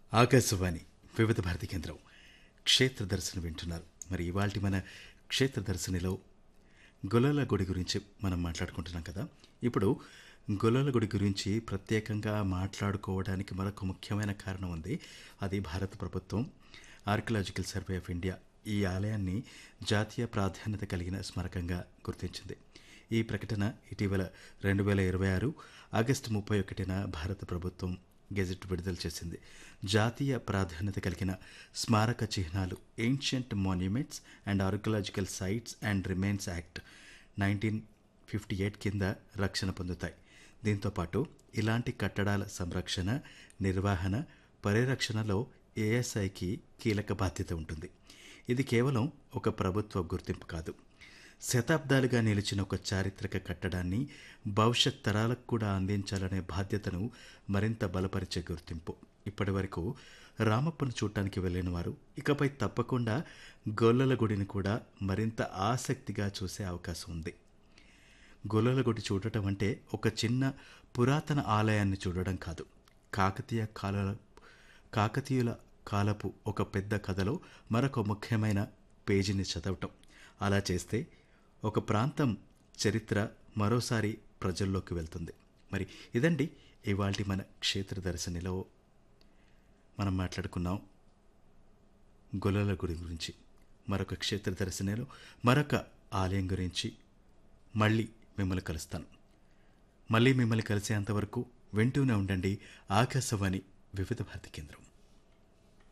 ఆకాశవాణి వివిధ భారతి కేంద్రం క్షేత్ర దర్శనం వింటున్నారు మరి ఇవాళ మన క్షేత్ర దర్శనిలో గొల్లల గుడి గురించి మనం మాట్లాడుకుంటున్నాం కదా ఇప్పుడు గొల్లల గుడి గురించి ప్రత్యేకంగా మాట్లాడుకోవడానికి మరొక ముఖ్యమైన కారణం ఉంది అది భారత ప్రభుత్వం ఆర్కియలాజికల్ సర్వే ఆఫ్ ఇండియా ఈ ఆలయాన్ని జాతీయ ప్రాధాన్యత కలిగిన స్మారకంగా గుర్తించింది ఈ ప్రకటన ఇటీవల రెండు వేల ఇరవై ఆరు ఆగస్టు ముప్పై ఒకటిన భారత ప్రభుత్వం గెజెట్ విడుదల చేసింది జాతీయ ప్రాధాన్యత కలిగిన స్మారక చిహ్నాలు ancient monuments and archaeological sites and remains act nineteen fifty eight కింద రక్షణ పొందుతాయి దీంతోపాటు ఇలాంటి కట్టడాల సంరక్షణ నిర్వహణ పరిరక్షణలో ఏఎస్ఐకి కీలక బాధ్యత ఉంటుంది ఇది కేవలం ఒక ప్రభుత్వ గుర్తింపు కాదు శతాబ్దాలుగా నిలిచిన ఒక చారిత్రక కట్టడాన్ని భవిష్యత్ తరాలకు కూడా అందించాలనే బాధ్యతను మరింత బలపరిచే గుర్తింపు ఇప్పటి వరకు రామప్పను చూడటానికి వెళ్ళిన వారు ఇకపై తప్పకుండా గొల్లల గుడిని కూడా మరింత ఆసక్తిగా చూసే అవకాశం ఉంది గొల్లల గుడి చూడటం అంటే ఒక చిన్న పురాతన ఆలయాన్ని చూడడం కాదు కాకతీయ కాల కాకతీయుల కాలపు ఒక పెద్ద కథలో మరొక ముఖ్యమైన పేజీని చదవటం అలా చేస్తే ఒక ప్రాంతం చరిత్ర మరోసారి ప్రజల్లోకి వెళ్తుంది మరి ఇదండి ఇవాళ మన క్షేత్ర దర్శనిలో మనం మాట్లాడుకున్నాం గొల్లల గుడి గురించి మరొక క్షేత్ర దర్శనిలో మరొక ఆలయం గురించి మళ్ళీ మిమ్మల్ని కలుస్తాను మళ్ళీ మిమ్మల్ని కలిసేంతవరకు వింటూనే ఉండండి ఆకాశవాణి వివిధ భారతి కేంద్రం